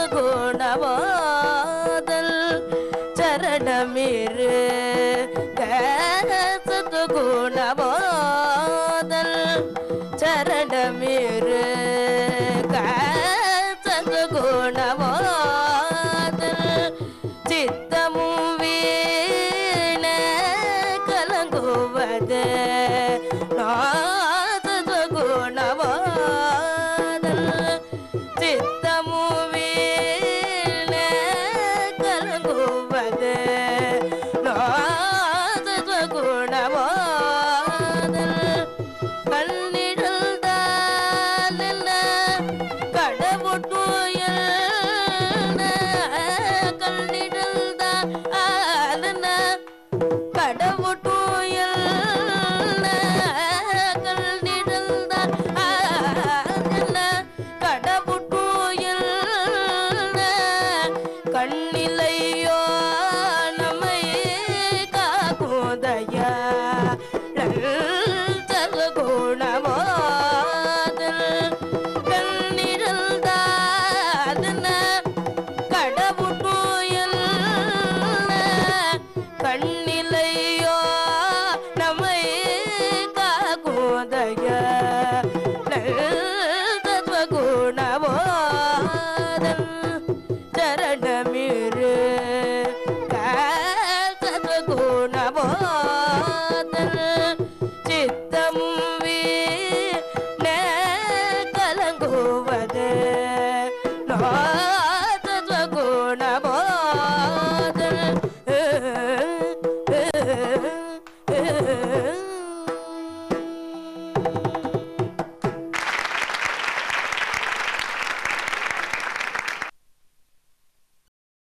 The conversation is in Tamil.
குணவாதல் சரணமிரு சத்து குணவாதல் சரணமிரு சத்து குணவாதல் சித்தமும் வீண கலங்குவது நாதத குணவாதல் சித்தமும் வீண கலங்குவது நாதத குணவாதல் கண்ணிடல் தான் கடவுட்டுயல் கண்ணிடல் தான் கடவுட்டுயல் கண்ணிடல் தான் கடவுட்டுயல் கண்ணிலை